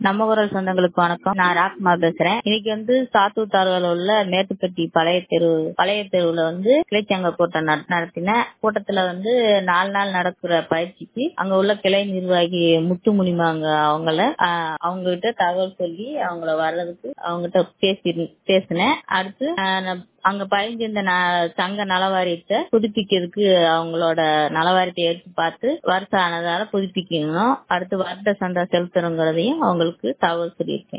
நம்ம குரல் சொந்தங்களுக்கு வணக்கம் நான் ராக்மா பேசுறேன் இன்னைக்கு வந்து சாத்தூர் தாலுகால உள்ள மேட்டுப்பட்டி பழைய தெரு பழைய தெருவுல வந்து கிளைச்சங்க கூட்டம் நட- நடத்தினேன் கூட்டத்துல வந்து நாலு நாள் நடக்கிற பயிற்சிக்கு அங்க உள்ள கிளை நிர்வாகி முத்துமுனிமாங்க அவங்கள ஆஹ், அவங்க கிட்ட தகவல் சொல்லி அவங்கள வர்றதுக்கு அவங்ககிட்ட பேசி பேசினேன் அடுத்து ஆஹ், நான் அங்க பதிஞ்சிருந்த ந- சங்க நலவாரியத்தை புதுப்பிக்கிறதுக்கு அவங்களோட நலவாரியத்தை எடுத்து பார்த்து வருஷம் ஆனதால புதுப்பிக்கணும் அடுத்து வருட சந்தா செலுத்தணுங்கிறதையும் அவங்களுக்கு தகவல் சொல்லியிருக்கேன்